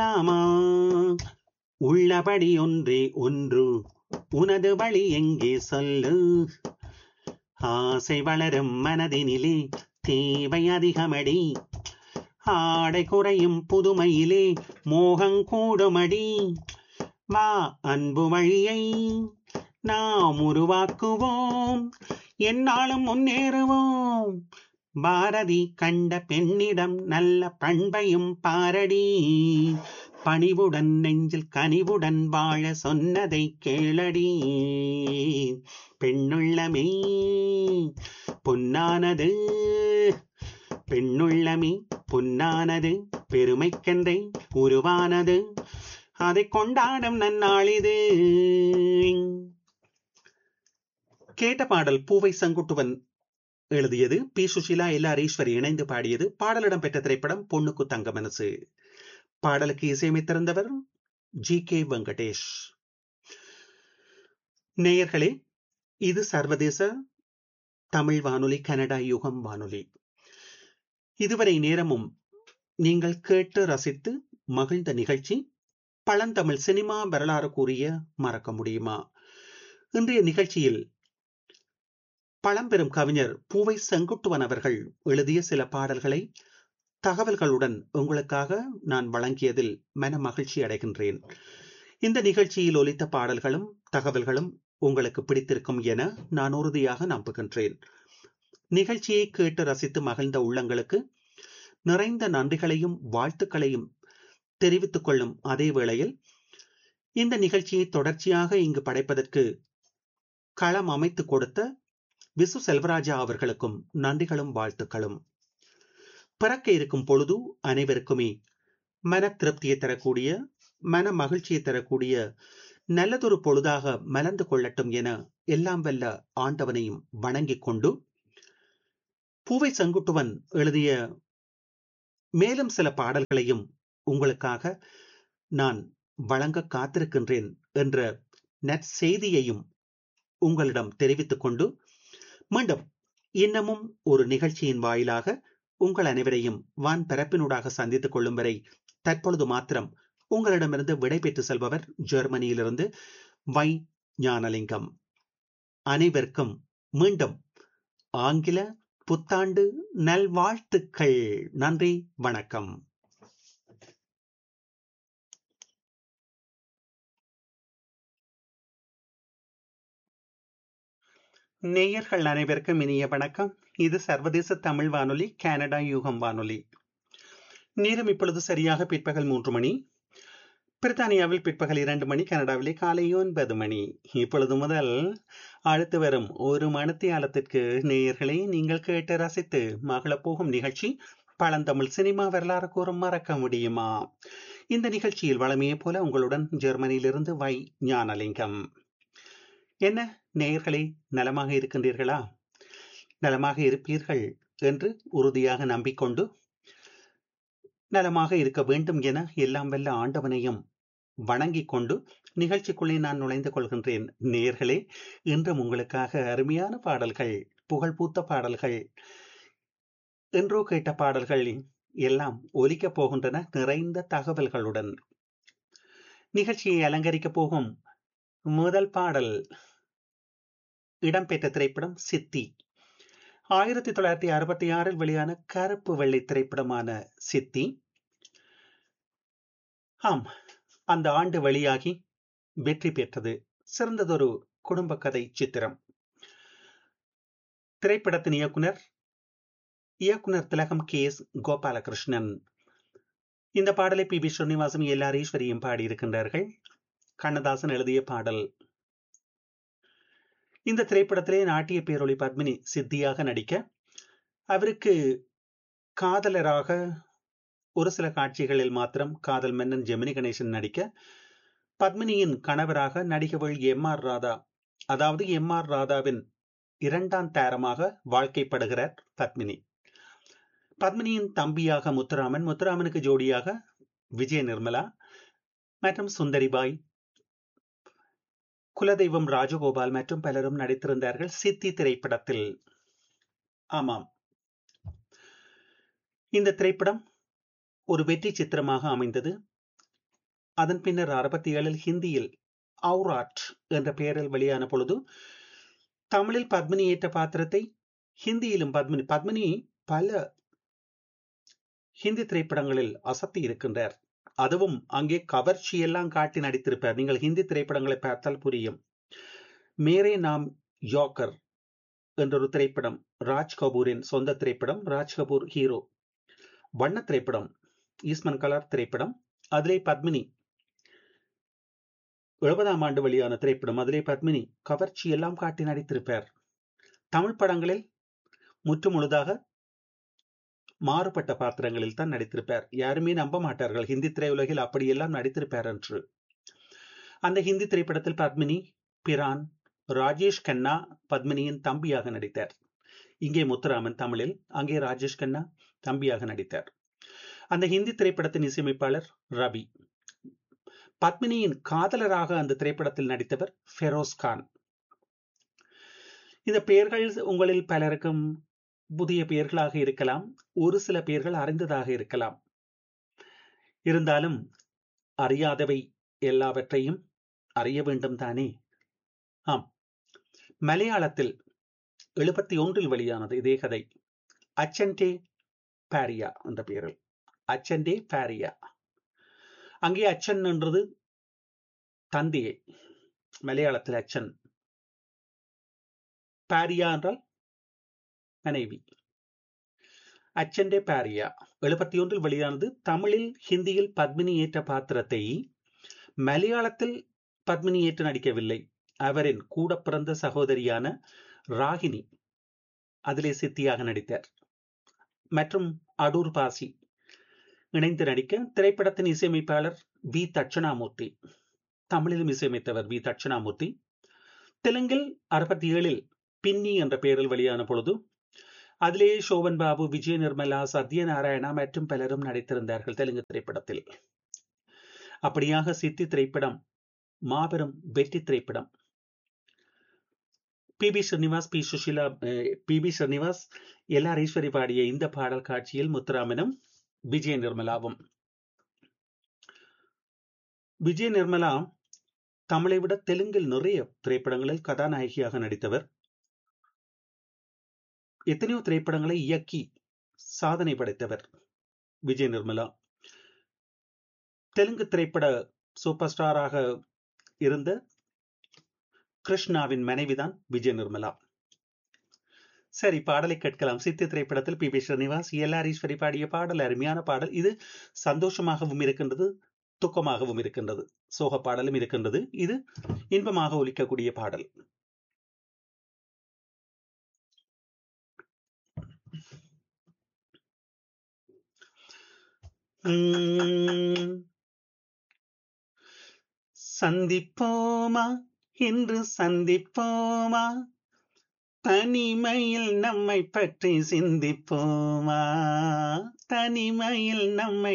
ஆமா உள்ளபடி ஒன்றே ஒன்று உனது வழி எங்கே சொல்லு ஆசை வளரும் மனதினிலே தேவை அதிகமடி ஆடை குறையும் புதுமையிலே மோகங் கூடுமடி வா அன்பு வழியை நாம் உருவாக்குவோம் என்னாலும் முன்னேறுவோம் பாரதி கண்ட பெண்ணிடம் நல்ல பண்பையும் பாரடி பணிவுடன் நெஞ்சில் கனிவுடன் வாழ சொன்னதை கேளடி பெண்ணுள்ளமே பொன்னானது பெண்ணுள்ளமே பொன்னானது பெருமைக்கென்றே உருவானது அதை கொண்டாடும் நன்னாளிது கேட்ட பாடல் பூவை செங்குட்டுவன் எழுதியது P Susheela L R Eswari இணைந்து பாடியது பாடலிடம் பெற்ற திரைப்படம் பொண்ணுக்கு தங்க மனசு பாடலுக்கு இசையமைத்திருந்தவர் ஜி கே வெங்கடேஷ் நேயர்களே இது சர்வதேச தமிழ் வானொலி கனடா யுகம் வானொலி இதுவரை நேரமும் நீங்கள் கேட்டு ரசித்து மகிழ்ந்த நிகழ்ச்சி பழந்தமிழ் சினிமா வரலாறு கூறிய மறக்க முடியுமா இன்றைய நிகழ்ச்சியில் பழம்பெரும் கவிஞர் பூவை செங்குட்டுவன் அவர்கள் எழுதிய சில பாடல்களை தகவல்களுடன் உங்களுக்காக நான் வழங்கியதில் மன மகிழ்ச்சி அடைகின்றேன் இந்த நிகழ்ச்சியில் ஒலித்த பாடல்களும் தகவல்களும் உங்களுக்கு பிடித்திருக்கும் என நான் உறுதியாக நம்புகின்றேன் நிகழ்ச்சியை கேட்டு ரசித்து மகிழ்ந்த உள்ளங்களுக்கு நிறைந்த நன்றிகளையும் வாழ்த்துக்களையும் தெரிவித்துக் கொள்ளும் அதே வேளையில் இந்த நிகழ்ச்சியை தொடர்ச்சியாக இங்கு படைப்பதற்கு களம் அமைத்து கொடுத்த விசு செல்வராஜா அவர்களுக்கும் நன்றிகளும் வாழ்த்துக்களும் பிறக்க இருக்கும் பொழுது அனைவருக்குமே மன திருப்தியை தரக்கூடிய மன மகிழ்ச்சியை தரக்கூடிய நல்லதொரு பொழுதாக மலர்ந்து கொள்ளட்டும் என எல்லாம் வல்ல ஆண்டவனையும் வணங்கிக் கொண்டு பூவை செங்குட்டுவன் எழுதிய மேலும் சில பாடல்களையும் உங்களுக்காக நான் வழங்க காத்திருக்கின்றேன் என்ற நற்செய்தியையும் உங்களிடம் தெரிவித்துக் கொண்டு மீண்டும் இன்னமும் ஒரு நிகழ்ச்சியின் வாயிலாக உங்கள் அனைவரையும் வான் பரப்பினூடாக சந்தித்துக் கொள்ளும் வரை தற்பொழுது மாத்திரம் உங்களிடமிருந்து விடைபெற்று செல்பவர் ஜெர்மனியிலிருந்து வை ஞானலிங்கம் அனைவருக்கும் மீண்டும் ஆங்கில புத்தாண்டு நல்வாழ்த்துக்கள் நன்றி வணக்கம் நேயர்கள் அனைவருக்கும் இனிய வணக்கம் இது சர்வதேச தமிழ் வானொலி கனடா யூகம் வானொலி நேரம் இப்பொழுது சரியாக பிற்பகல் மூன்று மணி பிரித்தானியாவில் பிற்பகல் இரண்டு மணி கனடாவிலே காலை ஒன்பது மணி இப்பொழுது முதல் அடுத்து வரும் ஒரு மணித்தியாலத்திற்கு நேயர்களை நீங்கள் கேட்டு ரசித்து மகள போகும் நிகழ்ச்சி பழந்தமிழ் சினிமா வரலாறு கூறும் மறக்க முடியுமா இந்த நிகழ்ச்சியில் வளமையை போல உங்களுடன் ஜெர்மனியிலிருந்து வை ஞானலிங்கம் என்ன நேயர்களே நலமாக இருக்கின்றீர்களா நலமாக இருப்பீர்கள் என்று உறுதியாக நம்பிக்கொண்டு நலமாக இருக்க வேண்டும் என எல்லாம் வல்ல ஆண்டவனையும் வணங்கிக் கொண்டு நிகழ்ச்சிக்குள்ளே நான் நுழைந்து கொள்கின்றேன் நேர்களே இன்றும் உங்களுக்காக அருமையான பாடல்கள் புகழ்பூத்த பாடல்கள் என்றோ கேட்ட பாடல்கள் எல்லாம் ஒலிக்கப் போகின்றன நிறைந்த தகவல்களுடன் நிகழ்ச்சியை அலங்கரிக்கப் போகும் முதல் பாடல் இடம்பெற்ற திரைப்படம் சித்தி ஆயிரத்தி தொள்ளாயிரத்தி அறுபத்தி ஆறில் வெளியான கருப்பு வெள்ளை திரைப்படமான சித்தி ஆம் அந்த ஆண்டு வெளியாகி வெற்றி பெற்றது சிறந்ததொரு குடும்ப கதை சித்திரம் திரைப்படத்தின் இயக்குனர் இயக்குனர் திலகம் கே எஸ் கோபாலகிருஷ்ணன் இந்த பாடலை பி பி ஸ்ரீனிவாசம் எல்லார் ஈஸ்வரியும் பாடியிருக்கின்றார்கள் கண்ணதாசன் எழுதிய பாடல் இந்த திரைப்படத்திலே நாட்டிய பேரொளி பத்மினி சித்தியாக நடிக்க அவருக்கு காதலராக ஒரு சில காட்சிகளில் மாத்திரம் காதல் மன்னன் ஜெமினி கணேசன் நடிக்க பத்மினியின் கணவராக நடிகவள் எம் ஆர் ராதா அதாவது எம் ஆர் ராதாவின் இரண்டாம் தாரமாக வாழ்க்கைப்படுகிறார் பத்மினி பத்மினியின் தம்பியாக முத்துராமன் முத்துராமனுக்கு ஜோடியாக விஜய நிர்மலா மற்றும் சுந்தரிபாய் குலதெய்வம் ராஜகோபால் மற்றும் பலரும் நடித்திருந்தார்கள் சித்தி திரைப்படத்தில் ஆமாம் இந்த திரைப்படம் ஒரு வெற்றி சித்திரமாக அமைந்தது அதன் பின்னர் அறுபத்தி ஏழில் ஹிந்தியில் அவுராட் என்ற பெயரில் வெளியான பொழுது தமிழில் பத்மினி ஏற்ற பாத்திரத்தை ஹிந்தியிலும் பத்மினி பத்மினி பல ஹிந்தி திரைப்படங்களில் அசத்தி இருக்கின்றார் அதுவும் அங்கே கவர்ச்சி எல்லாம் காட்டி நடித்திருப்பார் நீங்கள் ஹிந்தி திரைப்படங்களை பார்த்தால் புரியும் மேரே நாம் யோக்கர் என்றொரு திரைப்படம் ராஜ் கபூரின் சொந்த திரைப்படம் ராஜ் கபூர் ஹீரோ வண்ண திரைப்படம் ஈஸ்மன் கலர் திரைப்படம் அதிலே பத்மினி எழுபதாம் ஆண்டு வெளியான திரைப்படம் அதிலே பத்மினி கவர்ச்சி எல்லாம் காட்டி நடித்திருப்பார் தமிழ் படங்களில் முற்று முழுதாக மாறுபட்ட பாத்திரங்களில் தான் நடித்திருப்பார் யாருமே நம்ப மாட்டார்கள் ஹிந்தி திரையுலகில் அப்படியெல்லாம் நடித்திருப்பார் என்று அந்த ஹிந்தி திரைப்படத்தில் பத்மினி பிரான் ராஜேஷ் கண்ணா பத்மினியின் தம்பியாக நடித்தார் இங்கே முத்துராமன் தமிழில் அங்கே ராஜேஷ் கண்ணா தம்பியாக நடித்தார் அந்த ஹிந்தி திரைப்படத்தின் இசையமைப்பாளர் ரவி பத்மினியின் காதலராக அந்த திரைப்படத்தில் நடித்தவர் ஃபெரோஸ் கான் இந்த பெயர்கள் உங்களில் பலருக்கும் புதிய பெயர்களாக இருக்கலாம் ஒரு சில பெயர்கள் அறிந்ததாக இருக்கலாம் இருந்தாலும் அறியாதவை எல்லாவற்றையும் அறிய வேண்டும் தானே ஆம் மலையாளத்தில் எழுபத்தி ஒன்றில் வெளியானது இதே கதை அச்சன்டே பாரியா என்ற பெயரில் அச்சன்டே பாரியா அங்கே அச்சன் என்றது தந்தையை மலையாளத்தில் அச்சன் பாரியா என்றால் மனைவி அச்சன்டே பாரியா எழுபத்தி ஒன்றில் வெளியானது தமிழில் ஹிந்தியில் பத்மினி ஏற்ற பாத்திரத்தை மலையாளத்தில் பத்மினி ஏற்று நடிக்கவில்லை அவரின் கூட பிறந்த சகோதரியான ராகினி அதிலே சித்தியாக நடித்தார் மற்றும் அடூர் பாசி இணைந்து நடிக்க திரைப்படத்தின் இசையமைப்பாளர் வி தட்சணாமூர்த்தி தமிழிலும் இசையமைத்தவர் வி தட்சணாமூர்த்தி தெலுங்கில் அறுபத்தி ஏழில் பின்னி என்ற பெயரில் வெளியான பொழுது அதிலே சோபன் பாபு விஜய் நிர்மலா சத்யநாராயணா மற்றும் பலரும் நடித்திருந்தார்கள் தெலுங்கு திரைப்படத்தில் அப்படியாக சித்தி திரைப்படம் மாபெரும் வெற்றி திரைப்படம் P B Srinivas P Susheela P B Srinivas L R Eswari பாடிய இந்த பாடல் காட்சியில் முத்துராமனும் விஜய நிர்மலாவும் விஜய நிர்மலா தமிழை விட தெலுங்கில் நிறைய திரைப்படங்களில் கதாநாயகியாக நடித்தவர் எத்தனையோ திரைப்படங்களை இயக்கி சாதனை படைத்தவர் விஜய் நிர்மலா தெலுங்கு திரைப்பட சூப்பர் ஸ்டாராக இருந்த கிருஷ்ணாவின் மனைவிதான் விஜய் நிர்மலா சரி பாடலை கேட்கலாம் சித்தி திரைப்படத்தில் P B Srinivas L R Eswari பாடிய பாடல் அருமையான பாடல் இது சந்தோஷமாகவும் இருக்கின்றது துக்கமாகவும் இருக்கின்றது சோக பாடலும் இருக்கின்றது இது இன்பமாக ஒலிக்கக்கூடிய பாடல் சந்திப்போமா இன்று சந்திப்போமா தனிமையில் நம்மை பற்றி சிந்திப்போமா தனிமையில் நம்மை